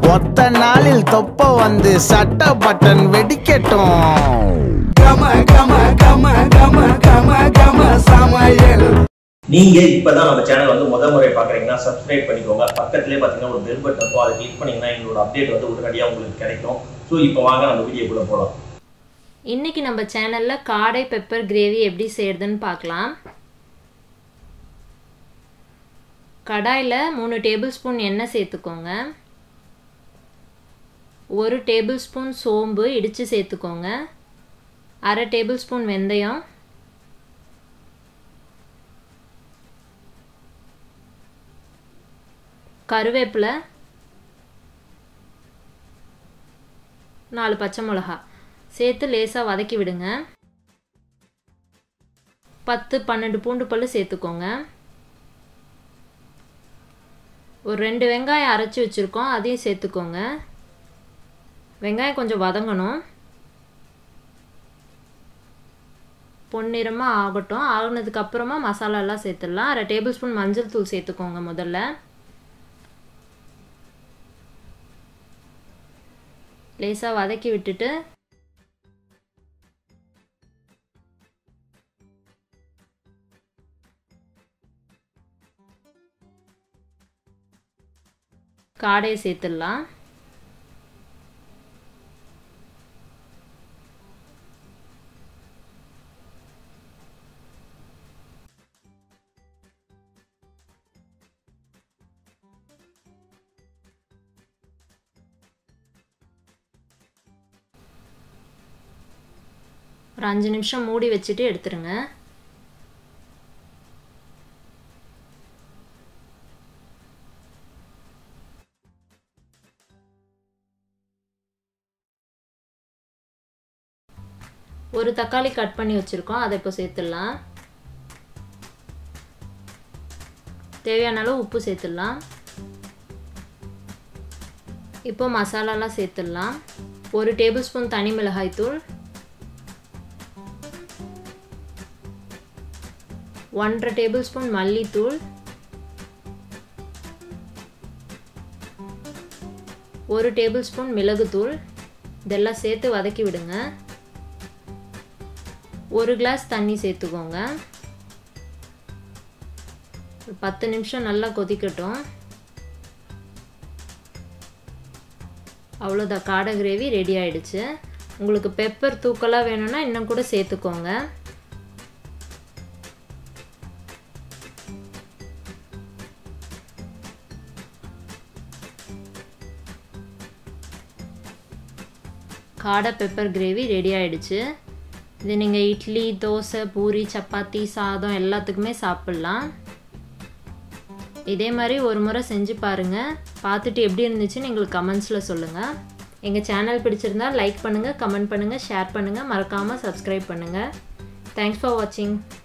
ஒத்த நாளில் தொப்ப வந்து சட்ட பட்டன் வெடிக்கட்டும் கம கம கம கம கம கம சமையல் நீங்க இப்பதான் நம்ம சேனல் வந்து முத முறை பாக்குறீங்கன்னா சப்ஸ்கிரைப் பண்ணிக்கோங்க பக்கத்துலயே பாத்தீங்கன்னா ஒரு பெல் பட்டன் இருக்கும் அதை கிளிக் பண்ணீங்கன்னா எங்களோட அப்டேட் வந்து உடனடியா உங்களுக்கு கிடைக்கும் ஸோ இப்போ வாங்க நம்ம வீடியோக்குள்ள போலாம் இன்னைக்கு நம்ம சேனலில் காடை பெப்பர் கிரேவி எப்படி செய்யறதுன்னு பார்க்கலாம் கடாயில் மூணு டேபிள் ஸ்பூன் எண்ணெய் சேர்த்துக்கோங்க ஒரு டேபிள் ஸ்பூன் சோம்பு இடித்து சேர்த்துக்கோங்க அரை டேபிள் ஸ்பூன் வெந்தயம் கருவேப்பிலை நாலு பச்சை மிளகா சேர்த்து லேசாக வதக்கி விடுங்க பத்து பன்னெண்டு பூண்டு பல் சேர்த்துக்கோங்க ஒரு ரெண்டு வெங்காயம் அரைச்சி வச்சுருக்கோம் அதையும் சேர்த்துக்கோங்க வெங்காயம் கொஞ்சம் வதங்கணும் பொன்னிறமாக ஆகட்டும் ஆகுனதுக்கு அப்புறமா மசாலாலாம் சேர்த்துடலாம் அரை டேபிள் ஸ்பூன் மஞ்சள் தூள் சேர்த்துக்கோங்க முதல்ல லேசாக வதக்கி விட்டுட்டு காடையை சேர்த்துடலாம் ஒரு அஞ்சு நிமிஷம் மூடி வச்சுட்டு எடுத்துருங்க ஒரு தக்காளி கட் பண்ணி வச்சுருக்கோம் அதை இப்போ சேர்த்துடலாம் தேவையான அளவு உப்பு சேர்த்துடலாம் இப்போ மசாலாலாம் சேர்த்துடலாம் ஒரு டேபிள் ஸ்பூன் தனி மிளகாய் தூள் ஒன்றரை டேபிள் ஸ்பூன் மல்லித்தூள் ஒரு டேபிள் ஸ்பூன் மிளகுத்தூள் இதெல்லாம் சேர்த்து வதக்கி விடுங்க ஒரு கிளாஸ் தண்ணி சேர்த்துக்கோங்க ஒரு பத்து நிமிஷம் நல்லா கொதிக்கட்டும் அவ்வளோதான் காடை கிரேவி ரெடி ஆயிடுச்சு உங்களுக்கு பெப்பர் தூக்கலாக வேணும்னா இன்னும் கூட சேர்த்துக்கோங்க காடை பெப்பர் கிரேவி ரெடி ஆயிடுச்சு இது நீங்கள் இட்லி தோசை பூரி சப்பாத்தி சாதம் எல்லாத்துக்குமே சாப்பிட்லாம் இதே மாதிரி ஒரு முறை செஞ்சு பாருங்கள் பார்த்துட்டு எப்படி இருந்துச்சுன்னு எங்களுக்கு கமெண்ட்ஸில் சொல்லுங்கள் எங்கள் சேனல் பிடிச்சிருந்தா லைக் பண்ணுங்கள் கமெண்ட் பண்ணுங்கள் ஷேர் பண்ணுங்கள் மறக்காமல் சப்ஸ்கிரைப் பண்ணுங்கள் தேங்க்ஸ் ஃபார் வாட்சிங்